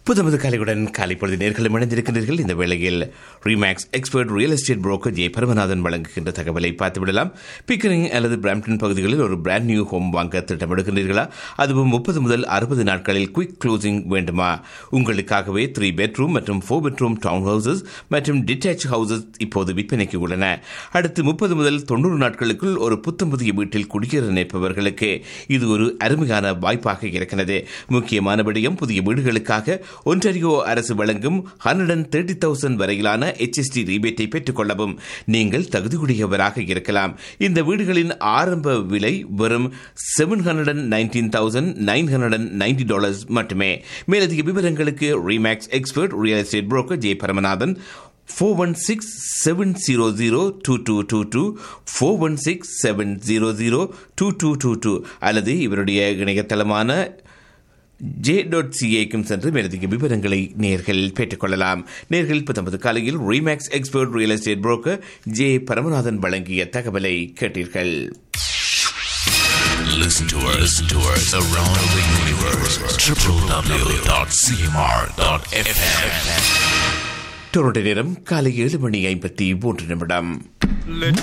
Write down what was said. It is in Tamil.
புதுமது காலையுடன் காலை பொழுது நேர்களும் இணைந்திருக்கின்றீர்கள் இந்த வேளையில் Remax expert real estate broker J Paramanathan வழங்குகின்ற தகவலை பார்த்துவிடலாம் பிக்கரிங் அல்லது பிராம்டன் பகுதிகளில் ஒரு பிராண்ட் நியூ ஹோம் வாங்க திட்டமிடுகின்றீர்களா அதுவும் முப்பது முதல் அறுபது நாட்களில் குயிக் க்ளோசிங் வேண்டுமா உங்களுக்காகவே த்ரீ பெட்ரூம் மற்றும் ஃபோர் பெட்ரூம் டவுன் ஹவுசஸ் மற்றும் டிட்டாச் ஹவுசஸ் இப்போது விற்பனைக்கு உள்ளன அடுத்து முப்பது முதல் தொண்ணூறு நாட்களுக்குள் ஒரு புத்தம் புதிய வீட்டில் குடியேற நினைப்பவர்களுக்கு இது ஒரு அருமையான வாய்ப்பாக இருக்கிறது முக்கியமான விடயம் புதிய வீடுகளுக்காக ஒன்டாரியோ அரசு வழங்கும் ஹண்ட்ரட் அண்ட் தேர்ட்டி தௌசண்ட் வரையிலான எச்எஸ்டி ரீபேட்டை பெற்றுக் கொள்ளவும் நீங்கள் தகுதியுடையவராக இருக்கலாம் இந்த வீடுகளின் ஆரம்ப விலை வெறும் seven hundred and nineteen thousand nine hundred and ninety dollars மட்டுமே மேலதிக விவரங்களுக்கு Remax expert real estate broker J Paramanathan four one six seven zero zero two two two two four one six seven zero zero two two two two அல்லது இவருடைய இணையதளமான ஜே டாட் சிஏக்கும் சென்று மேலதிக விவரங்களை நேர்கள் பெற்றுக்கொள்ளலாம் நேர்கள் பத்தொன்பது காலையில் Remax expert real estate broker J Paramanathan வழங்கிய தகவலை கேட்டீர்கள் Listen to us, listen to us around the universe. www.cmr.fm. Toronto நேரம் காலை ஏழு மணி ஐம்பத்தி மூன்று நிமிடம்